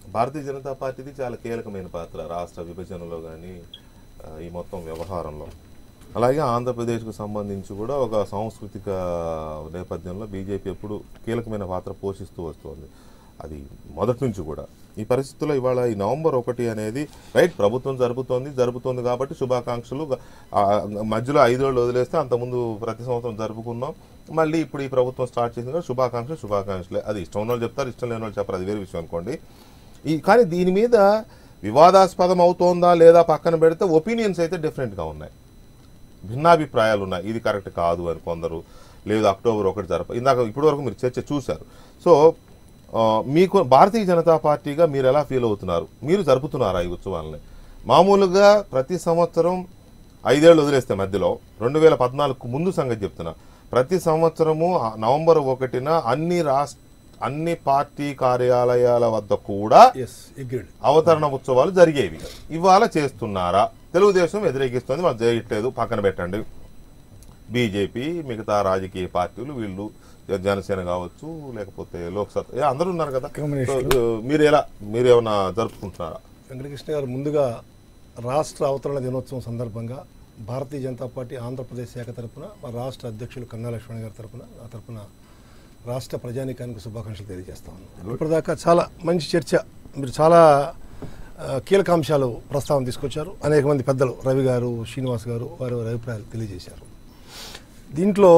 భారతీయ జనతా పార్టీది చాలా కీలకమైన పాత్ర రాష్ట్ర విభజనలో కానీ ఈ మొత్తం వ్యవహారంలో అలాగే ఆంధ్రప్రదేశ్కు సంబంధించి కూడా ఒక సాంస్కృతిక నేపథ్యంలో బీజేపీ ఎప్పుడు కీలకమైన పాత్ర పోషిస్తూ వస్తుంది అది మొదటి నుంచి కూడా ఈ పరిస్థితుల్లో ఇవాళ ఈ నవంబర్ ఒకటి అనేది రైట్ ప్రభుత్వం జరుపుతోంది జరుపుతోంది కాబట్టి శుభాకాంక్షలు ఆ, మధ్యలో ఐదేళ్ళు వదిలేస్తే అంతకుముందు ప్రతి సంవత్సరం జరుపుకున్నాం మళ్ళీ ఇప్పుడు ఈ ప్రభుత్వం స్టార్ట్ చేసింది కాబట్టి శుభాకాంక్షలు శుభాకాంక్షలే అది ఇష్టం ఉన్న వాళ్ళు చెప్తారు ఇష్టం లేని వాళ్ళు చెప్పరు అది వేరే విషయం అనుకోండి ఈ కానీ దీని మీద వివాదాస్పదం అవుతోందా లేదా పక్కన పెడితే ఒపీనియన్స్ అయితే డిఫరెంట్గా ఉన్నాయి భిన్నాభిప్రాయాలు ఉన్నాయి ఇది కరెక్ట్ కాదు అని కొందరు లేదు అక్టోబర్ ఒకటి జరప ఇందాక ఇప్పటి వరకు మీరు చర్చ చూశారు సో ఆ, మీకు భారతీయ జనతా పార్టీగా మీరు ఎలా ఫీల్ అవుతున్నారు మీరు జరుపుతున్నారా ఈ ఉత్సవాలని మామూలుగా ప్రతి సంవత్సరం ఐదేళ్ళు వదిలేస్తే మధ్యలో రెండు వేల పద్నాలుగు ముందు సంగతి చెప్తున్నా ప్రతి సంవత్సరము ఆ నవంబర్ ఒకటిన అన్ని రాష్ట్ర అన్ని పార్టీ కార్యాలయాల వద్ద కూడా ఎస్ అగ్రీడ్ అవతరణ ఉత్సవాలు జరిగేవి ఇవాళ చేస్తున్నారా తెలుగుదేశం వ్యతిరేకిస్తుంది మాకు చేయట్లేదు పక్కన పెట్టండి బీజేపీ మిగతా రాజకీయ పార్టీలు వీళ్ళు జనసేన కావచ్చు లేకపోతే లోక్సత్తా ఏ, అందరూ ఉన్నారు కదా కమ్యూనిస్టులు. సో, మీరు ఎలా మీరు ఏమైనా జరుపుకుంటున్నారా వెంకటకృష్ణ గారు ముందుగా రాష్ట్ర అవతరణ దినోత్సవం సందర్భంగా భారతీయ జనతా పార్టీ ఆంధ్రప్రదేశ్ శాఖ తరపున మా రాష్ట్ర అధ్యక్షులు కన్నా లక్ష్మణ్ గారి తరపున నా తరపున రాష్ట్ర ప్రజానీకానికి శుభాకాంక్షలు తెలియజేస్తాను ఇప్పటిదాకా చాలా మంచి చర్చ మీరు చాలా ఆ, కీలక అంశాలు ప్రస్తావన తీసుకొచ్చారు అనేక మంది పెద్దలు రవి గారు శ్రీనివాస్ గారు వారి వారి అభిప్రాయాలు తెలియజేశారు దీంట్లో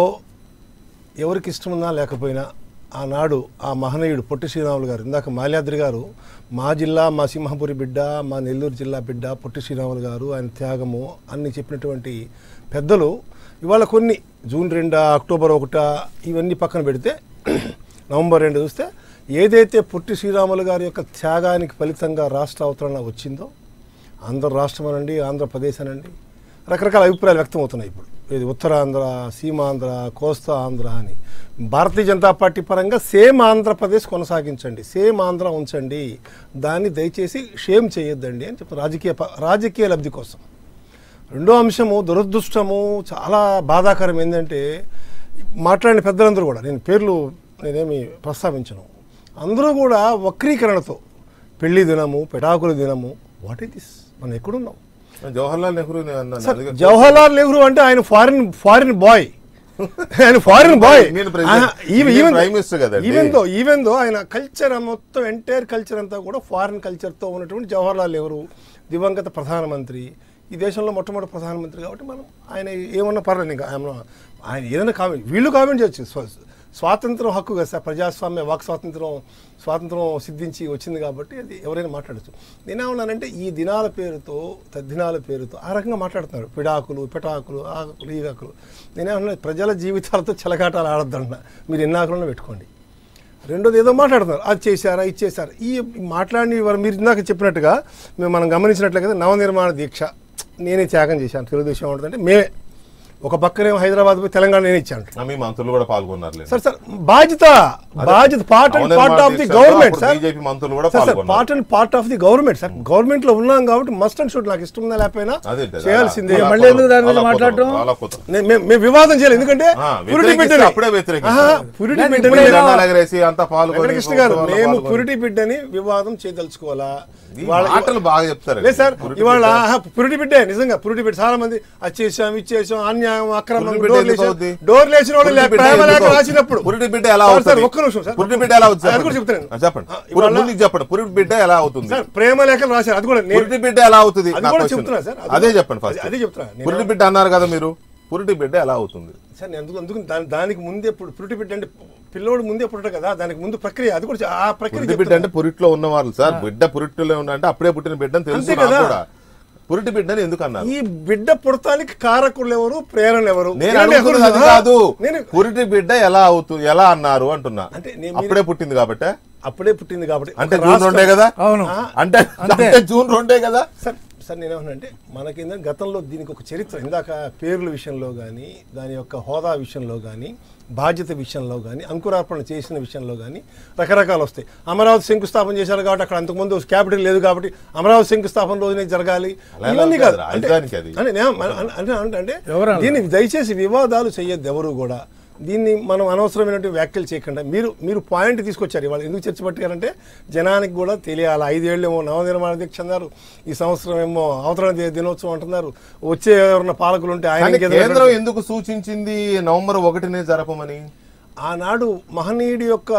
ఎవరికి ఇష్టమున్నా లేకపోయినా ఆనాడు ఆ మహనీయుడు పొట్టి శ్రీరాములు గారు ఇందాక మాల్యాద్రి గారు మా జిల్లా మా సింహపురి బిడ్డ మా నెల్లూరు జిల్లా బిడ్డ పొట్టి శ్రీరాములు గారు ఆయన త్యాగము అన్ని చెప్పినటువంటి పెద్దలు ఇవాళ కొన్ని జూన్ రెండా అక్టోబర్ ఒకటా ఇవన్నీ పక్కన పెడితే నవంబర్ రెండు చూస్తే ఏదైతే పొట్టి శ్రీరాములు గారి యొక్క త్యాగానికి ఫలితంగా రాష్ట్ర అవతరణ వచ్చిందో ఆంధ్ర రాష్ట్రం అనండి ఆంధ్రప్రదేశ్ అనండి రకరకాల అభిప్రాయాలు వ్యక్తం అవుతున్నాయి ఇప్పుడు ఇది ఉత్తరాంధ్ర సీమాంధ్ర కోస్తా ఆంధ్ర అని భారతీయ జనతా పార్టీ పరంగా సేమ్ ఆంధ్రప్రదేశ్ కొనసాగించండి సేమ్ ఆంధ్ర ఉంచండి దాన్ని దయచేసి షేమ్ చేయొద్దండి అని చెప్పి రాజకీయ ప- రాజకీయ లబ్ధి కోసం రెండో అంశము దురదృష్టము చాలా బాధాకరం ఏంటంటే మాట్లాడిన పెద్దలందరూ కూడా నేను పేర్లు నేనేమి ప్రస్తావించను అందరూ కూడా వక్రీకరణతో పెళ్లి దినము పెటాకుల దినము వాట్ ఇస్ దిస్ మనం ఎక్కడున్నాం జవహర్లాల్ నెహ్రూ నేను అన్నాను. సార్, అందుకే- జవహర్లాల్ నెహ్రూ అంటే ఆయన ఫారిన్ ఫారిన్ బాయ్ ఆయన foreign boy Indian president, Indian prime minister కదండి. ఈవెన్ దో ఈవెన్ దో ఆయన కల్చర్ మొత్తం ఎంటైర్ కల్చర్ అంతా కూడా ఫారిన్ కల్చర్తో ఉన్నటువంటి జవహర్లాల్ నెహ్రూ దివంగత ప్రధానమంత్రి ఈ దేశంలో మొట్టమొదటి ప్రధానమంత్రి కాబట్టి మనం ఆయన ఏమన్నా పర్లేదు ఇంకా ఆయన ఆయన ఏదైనా కామెంట్ వీళ్ళు కామెంట్ చేయొచ్చు స్వ- స్వాతంత్రం హక్కు కదా సార్ ప్రజాస్వామ్య వాక్ స్వాతంత్రం స్వాతంత్రం సిద్ధించి వచ్చింది కాబట్టి అది ఎవరైనా మాట్లాడచ్చు నేనేమన్నానంటే ఈ దినాల పేరుతో తద్దినాల పేరుతో ఆ రకంగా మాట్లాడుతున్నారు పిడాకులు పిటాకులు ఆకులు ఈగాకులు నేనేమన్నా ప్రజల జీవితాలతో చెలగాటాలు ఆడొద్దన్నా మీరు ఎన్ని ఆకులను పెట్టుకోండి రెండోది ఏదో మాట్లాడుతున్నారు అది చేశారా ఇది చేశారా ఈ మాట్లాడిన వారు మీరు ఇందాక చెప్పినట్టుగా మేము మనం గమనించినట్లే కదా నవనిర్మాణ దీక్ష నేనే త్యాగం చేశాను తెలుగుదేశం ఏమంటుందంటే మేమే ఒక పక్కనే హైదరాబాద్ పోయి తెలంగాణ నేనే ఇచ్చాను ఆ, మీ మంత్రులు కూడా పాల్గొన్నారు సార్ సార్ బాధ్యత బాధ్యత part and part of the government sir BJP మంత్రులు కూడా సార్ సార్ పాల్గొన్నారు part and part of the government sir government లో ఉన్నాం కాబట్టి మస్ట్ అండ్ షుడ్ నాకు ఇష్టం ఉందా లేకపోయినా అదే చేయాల్సిందే అలా మళ్ళీ ఎందుకు దాని మీద అలా మాట్లాడటం? కుదరదు, అలా కుదరదు. నే- మే- మేము వివాదం చేయాలి ఎందుకంటే ఆ, పురిటి వ్యతిరేకిస్తే బిడ్డని అప్పుడే వ్యతిరేకిస్తారు. ఆహా, పురిటి లేదు, బిడ్డని ఇప్పుడే జెండాలు ఎగరేసి అంతా పాల్గొని వెంకటకృష్ణ గారు ఉత్సవాల్లో మేము పాల్గొని. పురిటి బిడ్డని వివాదం చేయదలుచుకోవాలా ఈ ఇవాళ మాటలు బాగా చెప్తారు లేదు సార్ ఇవాళ ఆహా, పురిటి బిడ్డే నిజంగా పురిటి బిడ్డ చాలా మంది అది చేసాం ఇది చేసాం అన్యాయం అక్రమం పురిటి బిడ్డ డోర్ ఎందుకు లేచాం. అవుద్ది? డోర్ లేచిన వాళ్ళు పురిటి లే- బిడ్డ ప్రేమ లేఖ ఎందుకు? రాసినప్పుడు పురిటి బిడ్డ ఎలా సార్, అవుతుంది సార్, ఒక్క నిమిషం సార్ పురిటి బిడ్డ ఎలా అవుతుంది అది కూడా చెప్పండి. చెప్తాను. ఆ, చెప్పండి ఆ, పురిటి ఇవాళ- ముందుకు చెప్పండి పురిటి బిడ్డ ఎలా అవుతుంది సార్ ప్రేమ లేఖలు రాశారు అది కూడా నేను పురిటి బిడ్డ ఎలా అవుతుంది అది నా కూడా question. చెప్తున్నా సార్, అది అదే కూడా- చెప్పండి ఫస్ట్ అదే- అదే చెప్తున్నా. నేను- పురిటి బిడ్డ అన్నారు కదా మీరు పురిటి బిడ్డ ఎలా అవుతుంది సార్ నేను అందుకు అందుకు దాని దానికి ముందే పు- పురిటి బిడ్డ అంటే పిల్లోడు ముందే పుట్టడు కదా దానికి ముందు ప్రక్రియ అది కూడా చె- ఆ ప్రక్రియ పురిటి బిడ్డ చెప్తున్నా. అంటే పురిట్లో ఉన్నవాళ్ళు సార్ బిడ్డ పురిట్లో ఉన్న అంటే అప్పుడే పుట్టిన బిడ్డ అని తెలుసు అంతే నాకు కదా. కూడా పురిటి బిడ్డని ఎందుకు అన్నారు ఈ బిడ్డ పుడతానికి కారకులు ఎవరు ప్రేరణ ఎవరు నేను ఏమంటే అడుగుతున్నది అది ఎక్కడ- కాదు నేను పురిటి బిడ్డ ఎలా అవుతుంది ఎలా అన్నారు అంటున్నా అంటే నేను అప్పుడే పుట్టింది కాబట్టే అప్పుడే పుట్టింది కాబట్టి అంటే ఒక జూన్ రాష్ట్రం- రెండే కదా అవును ఆ, అంటే అంతే. అంటే జూన్ రెండే కదా సార్ సార్ నేనేమన్నా మనకేంటంటే గతంలో దీనికి ఒక చరిత్ర ఇందాక పేర్ల విషయంలో కానీ దాని యొక్క హోదా విషయంలో కానీ బాధ్యత విషయంలో కానీ అంకురార్పణ చేసిన విషయంలో కానీ రకరకాలు వస్తాయి అమరావతి శంకుస్థాపన చేశారు కాబట్టి అక్కడ అంతకుముందు క్యాపిటల్ లేదు కాబట్టి అమరావతి శంకుస్థాపన రోజునే జరగాలి అలా ఎలా ఇవన్నీ అవుతుంది? కాదు అంటే రాజధానికి అది. అంటే నేను- అంటే- అంటే అంటే ఎవరు అన్నారు? దీన్ని దయచేసి వివాదాలు చేయొద్దు ఎవరు కూడా దీన్ని మనం అనవసరమైనటువంటి వ్యాఖ్యలు చేయకుండా మీరు మీరు పాయింట్ తీసుకొచ్చారు ఇవాళ ఎందుకు చర్చ పట్టారంటే జనానికి కూడా తెలియాలి ఐదేళ్ళు ఏమో నవనిర్మాణ దీక్ష అన్నారు ఈ సంవత్సరం ఏమో అవతరణ ది- దినోత్సవం అంటున్నారు వచ్చే ఎవరన్నా పాలకులు ఉంటే ఆయన కానీ ఇంకేదో కేంద్రం ఎందుకు సూచించింది నవంబర్ ఒకటినే జరపమని ఆనాడు మహనీయుడి యొక్క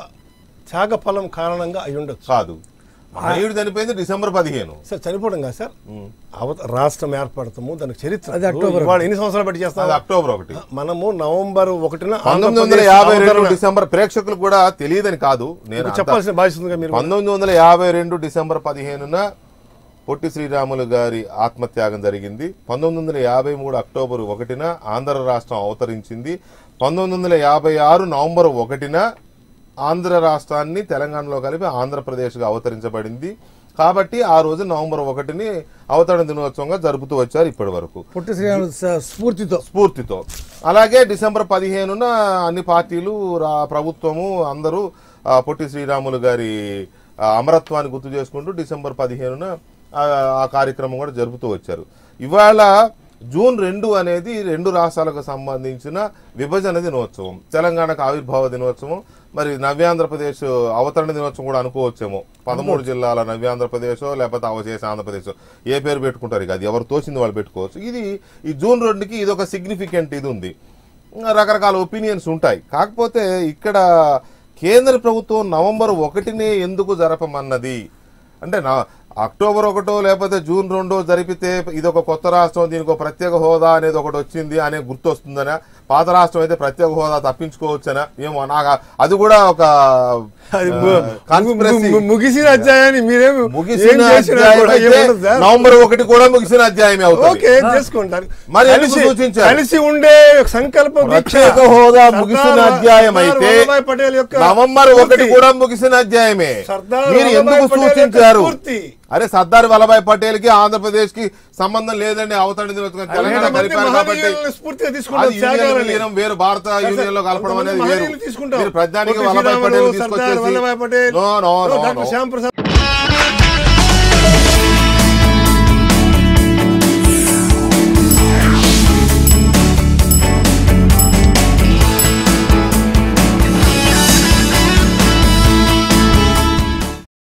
త్యాగ ఫలం కారణంగా అయి ఉండొచ్చు కాదు మహనీయుడు చనిపోయింది డిసెంబర్ పదిహేను సార్ చనిపోవడం కాదు సార్ అవత రాష్ట్రం ఏర్పడతాము దానికి చరిత్ర అది అక్టోబర్ ఇవాళ ఎన్ని సంవత్సరాలు బట్టి చేస్తాం అది అక్టోబర్ ఒకటి మనము నవంబర్ ఒకటిన పంతొమ్మిది వందల ఆంధ్రప్రదేశ్ యాభై రెండు అవతరణ- డిసెంబర్ ప్రేక్షకులు కూడా తెలియదని కాదు నేను మీకు అంతా- చెప్పాల్సిన బాధ్యత ఉందిగా మీరు పంతొమ్మిది వందల యాభై రెండు డిసెంబర్ పదిహేనున పొట్టి శ్రీరాములు గారి ఆత్మత్యాగం జరిగింది పంతొమ్మిది వందల యాభై మూడు అక్టోబర్ ఒకటిన ఆంధ్ర రాష్ట్రం అవతరించింది పంతొమ్మిది వందల యాభై ఆరు నవంబర్ ఒకటిన ఆంధ్ర రాష్ట్రాన్ని తెలంగాణలో కలిపి ఆంధ్రప్రదేశ్గా అవతరించబడింది కాబట్టి ఆ రోజు నవంబర్ ఒకటిని అవతరణ దినోత్సవంగా జరుపుతూ వచ్చారు ఇప్పటి వరకు పొట్టి శ్రీరాములు స- స్ఫూర్తితో స్ఫూర్తితో అలాగే డిసెంబర్ పదిహేనున అన్ని పార్టీలు రా ప్రభుత్వము అందరూ ఆ, పొట్టి శ్రీరాములు గారి ఆ, అమరత్వాన్ని గుర్తు చేసుకుంటూ డిసెంబర్ పదిహేనున ఆ, ఆ కార్యక్రమం కూడా జరుపుతూ వచ్చారు ఇవాళ జూన్ రెండు అనేది రెండు రాష్ట్రాలకు సంబంధించిన విభజన దినోత్సవం తెలంగాణకు ఆవిర్భావ దినోత్సవం మరి నవ్యాంధ్రప్రదేశ్ అవతరణ దినోత్సవం కూడా అనుకోవచ్చేమో పదమూడు జిల్లాల నవ్యాంధ్రప్రదేశ్ లేకపోతే అవశేష ఆంధ్రప్రదేశ్ ఏ పేరు పెట్టుకుంటారు ఇక అది ఎవరు తోచింది వాళ్ళు పెట్టుకోవచ్చు ఇది ఈ జూన్ రెండుకి ఇది ఒక సిగ్నిఫికెంట్ ఇది ఉంది రకరకాల ఒపీనియన్స్ ఉంటాయి కాకపోతే ఇక్కడ కేంద్ర ప్రభుత్వం నవంబర్ ఒకటినే ఎందుకు జరపమన్నది అంటే నా అక్టోబర్ ఒకటో లేకపోతే జూన్ రెండో జరిపితే ఇది ఒక కొత్త రాష్ట్రం దీనికి ఒక ప్రత్యేక హోదా అనేది ఒకటి వచ్చింది అనే గుర్తు వస్తుందనా పాత రాష్ట్రం అయితే ప్రత్యేక హోదా తప్పించుకోవచ్చనా ఏమో నాకు అది కూడా ఒక అది ఆ, ము- conspiracy. ము- ముగిసిన అధ్యాయాన్ని మీరేమి ముగిసిన ఏం చేసినా అధ్యాయం కూడా అయితే ఏముండదు సార్. నవంబర్ ఒకటి కూడా ముగిసిన అధ్యాయమే అవుతుంది ఓకే చేసుకుంటారు మరి ఎందుకు కలిసి- సూచించారు? కలిసి ఉండే సంకల్ప దీక్ష. ప్రత్యేక హోదా సర్దార్ ముగిసిన అధ్యాయం సర్దార్ అయితే వల్లభాయ్ పటేల్ యొక్క నవంబర్ ఒకటి స్ఫూర్తి. కూడా ముగిసిన అధ్యాయమే సర్దార్ మీరు ఎందుకు వల్లభాయ్ పటేల్ యొక్క సూచించారు స్ఫూర్తి. అరే సర్దార్ వల్లభాయ్ పటేల్ కి ఆంధ్రప్రదేశ్ కి సంబంధం లేదండి అవతరణ దినోత్సవం తెలంగాణ అనేక మంది కలిపారు కాబట్టి మహనీయులను స్ఫూర్తిగా అది తీసుకుంటారు యూనియన్ త్యాగాలని. విలీనం వేరు భారత యూనియన్ లో కలపడం కొంతమంది అనేది వేరు మహనీయులు తీసుకుంటారు మీరు ప్రధానికి పొట్టి వల్లభాయ్ శ్రీరాములు, పటేల్ సర్దార్ తీసుకొచ్చేసి Vallabhbhai Patel no no no doctor no Shyam Prasad